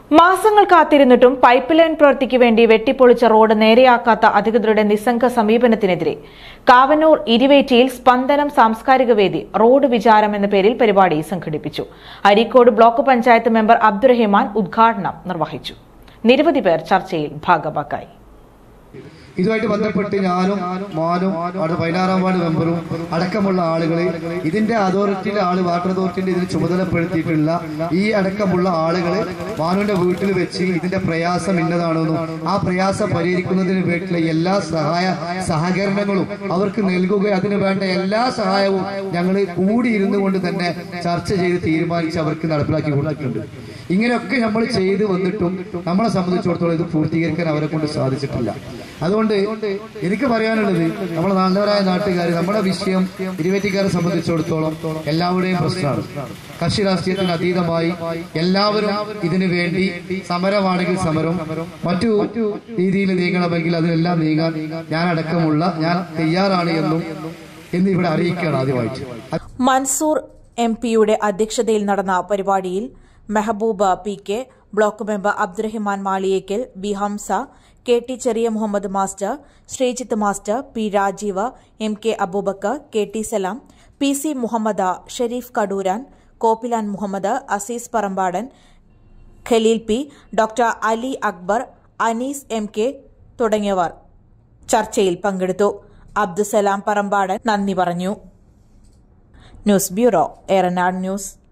മാസങ്ങൾ കാത്തിരുന്നിട്ടും pipe line പ്രവൃത്തിക്ക് വേണ്ടി വെട്ടിപ്പൊളിച്ച റോഡ് നേരെയാക്കാത്ത അധികൃതരുടെ നിസ്സംഗ സമീപനത്തിനെതിരെ കാവന്നൂർ ഇരുവേറ്റിയിൽ സ്പന്ദനം സാംസ്കാരിക വേദി റോഡ് വിചാരം എന്ന പേരിൽ പരിപാടി സംഘടിപ്പിച്ചു അരീക്കോട് ബ്ലോക്ക് പഞ്ചായത്ത് മെമ്പർ അബ്ദുറഹിമാൻ ഉദ്ഘാടനം നിർവഹിച്ചു നിരവധി പേർ ചർച്ചയിൽ ഭാഗവാക്കായി ഇതുമായിട്ട് ബന്ധപ്പെട്ട് ഞാനും മാനും അവിടെ പതിനാറാം വാർഡ് മെമ്പറും അടക്കമുള്ള ആളുകൾ ഇതിന്റെ അതോറിറ്റിയിലെ ആള് വാട്ടർ അതോറിറ്റിന്റെ ഇതിന് ചുമതലപ്പെടുത്തിയിട്ടുള്ള ഈ അടക്കമുള്ള ആളുകൾ മാനുവിന്റെ വീട്ടിൽ വെച്ച് ഇതിന്റെ പ്രയാസം ഇന്നതാണെന്നും ആ പ്രയാസം പരിഹരിക്കുന്നതിന് വേണ്ടിയുള്ള എല്ലാ സഹായ സഹകരണങ്ങളും അവർക്ക് നൽകുക അതിന് വേണ്ട എല്ലാ സഹായവും ഞങ്ങൾ കൂടി ഇരുന്നു കൊണ്ട് തന്നെ ചർച്ച ചെയ്ത് തീരുമാനിച്ച് അവർക്ക് നടപ്പിലാക്കി കൊടുത്തിട്ടുണ്ട് ഇങ്ങനെയൊക്കെ നമ്മൾ ചെയ്തു വന്നിട്ടും നമ്മളെ സംബന്ധിച്ചിടത്തോളം ഇത് പൂർത്തീകരിക്കാൻ അവരെ കൊണ്ട് സാധിച്ചിട്ടില്ല അതുകൊണ്ട് എനിക്ക് പറയാനുള്ളത് നമ്മളെ നല്ലവരായ നാട്ടുകാർ നമ്മുടെ വിഷയം ഇരുപത്തിക്കാരെ സംബന്ധിച്ചിടത്തോളം എല്ലാവരുടെയും പ്രശ്നമാണ് കക്ഷി രാഷ്ട്രീയത്തിന് അതീതമായി എല്ലാവരും ഇതിനു വേണ്ടി സമരമാണെങ്കിൽ സമരം മറ്റു രീതിയിൽ നീങ്ങണമെങ്കിൽ അതിനെല്ലാം നീങ്ങാൻ ഞാൻ അടക്കമുള്ള ഞാൻ തയ്യാറാണ് എന്നും എന്ന് ഇവിടെ അറിയിക്കുകയാണ് ആദ്യമായിട്ട് മൻസൂർ എം പിയുടെ അധ്യക്ഷതയിൽ നടന്ന പരിപാടിയിൽ Mehbooba P K block member Abdurahiman Maliyekkal B Hamza K T ചെറിയ Muhammad master Sreejith master P Rajeev M K Abubakar K T Salam P C Muhammad Shareef Kadooran Koppilan Muhammad Azeez Parambadan Khaleel P doctor Ali Akbar Anees M K തുടങ്ങിയവർ ചർച്ചയിൽ പങ്കെടുത്തു അബ്ദുസലാം പറമ്പാടൻ നന്ദി പറഞ്ഞു ന്യൂസ് ബ്യൂറോ ഏറനാട് ന്യൂസ്